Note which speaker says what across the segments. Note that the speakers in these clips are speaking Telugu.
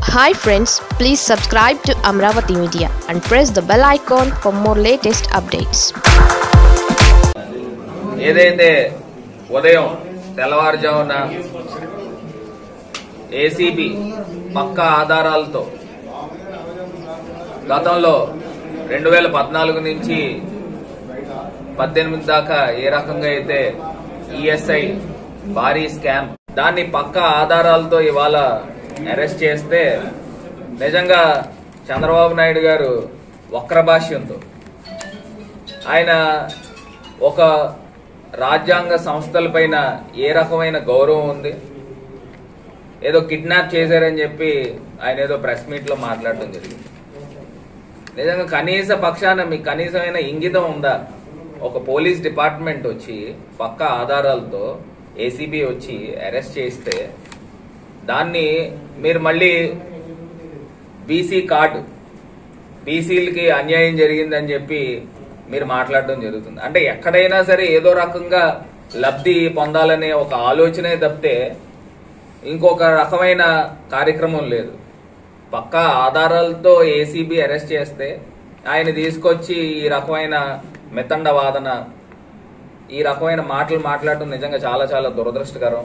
Speaker 1: hi friends please subscribe to Amaravati media and press the bell icon for more latest updates
Speaker 2: ఏదైతే ఉదయం తెల్లవారుజామున ఏసీబీ పక్కా ఆధారాలతో గతంలో రెండు వేల పద్నాలుగు నుంచి పద్దెనిమిది దాకా ఏ రకంగా అయితే ఈఎస్ఐ భారీ స్కామ్ దాన్ని పక్కా ఆధారాలతో ఇవాళ అరెస్ట్ చేస్తే నిజంగా చంద్రబాబు నాయుడు గారు వక్రభాష్యంతో ఆయన ఒక రాజ్యాంగ సంస్థలపైన ఏ రకమైన గౌరవం ఉంది ఏదో కిడ్నాప్ చేశారని చెప్పి ఆయన ఏదో ప్రెస్ మీట్లో మాట్లాడడం జరిగింది నిజంగా కనీస పక్షాన మీకు కనీసమైన ఇంగితం ఉందా ఒక పోలీస్ డిపార్ట్మెంట్ వచ్చి పక్క ఆధారాలతో ఏసీబీ వచ్చి అరెస్ట్ చేస్తే దాన్ని మీరు మళ్ళీ బీసీ కార్డు బీసీలకి అన్యాయం జరిగిందని చెప్పి మీరు మాట్లాడడం జరుగుతుంది అంటే ఎక్కడైనా సరే ఏదో రకంగా లబ్ధి పొందాలనే ఒక ఆలోచనే తప్పితే ఇంకొక రకమైన కార్యక్రమం లేదు పక్కా ఆధారాలతో ఏసీబీ అరెస్ట్ చేస్తే ఆయన తీసుకొచ్చి ఈ రకమైన మితండ వాదన ఈ రకమైన మాటలు మాట్లాడటం నిజంగా చాలా చాలా దురదృష్టకరం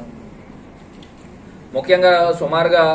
Speaker 2: ముఖ్యంగా సుమారుగా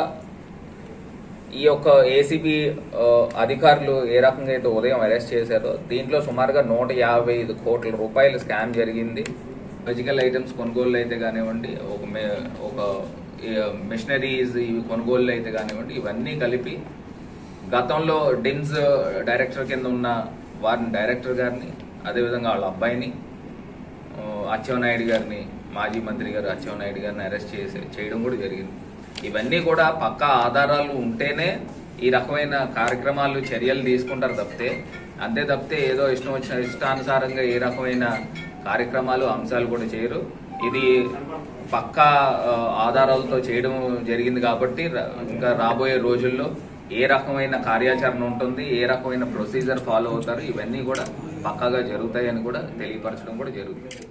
Speaker 2: ఈ యొక్క ఏసీబీ అధికారులు ఏ రకంగా అయితే ఉదయం అరెస్ట్ చేశారో దీంట్లో సుమారుగా నూట యాభై ఐదు కోట్ల రూపాయలు స్కామ్ జరిగింది ఫిజికల్ ఐటమ్స్ కొనుగోలు అయితే కానివ్వండి ఒక మే- ఒక మిషనరీస్ ఇవి కొనుగోలు అయితే కానివ్వండి ఇవన్నీ కలిపి గతంలో డిన్స్ డైరెక్టర్ కింద ఉన్న వారిని డైరెక్టర్ గారిని అదేవిధంగా వాళ్ళ అబ్బాయిని ఆ, అచ్చెన్నాయుడు గారిని మాజీ మంత్రి గారు అచ్చెన్నాయుడు గారిని అరెస్ట్ చేసి చేయడం కూడా జరిగింది ఇవన్నీ కూడా పక్కా ఆధారాలు ఉంటేనే ఈ రకమైన కార్యక్రమాలు చర్యలు తీసుకుంటారు తప్పితే అంతే తప్పితే ఏదో ఇష్టం వచ్చిన ఇష్టానుసారంగా ఏ రకమైన కార్యక్రమాలు అంశాలు కూడా చేయరు ఇది పక్కా ఆ, ఆధారాలతో చేయడం జరిగింది కాబట్టి ర- ఇంకా రాబోయే రోజుల్లో ఏ రకమైన కార్యాచరణ ఉంటుంది ఏ రకమైన ప్రొసీజర్ ఫాలో అవుతారు ఇవన్నీ కూడా పక్కాగా జరుగుతాయని కూడా తెలియపరచడం కూడా జరుగుతుంది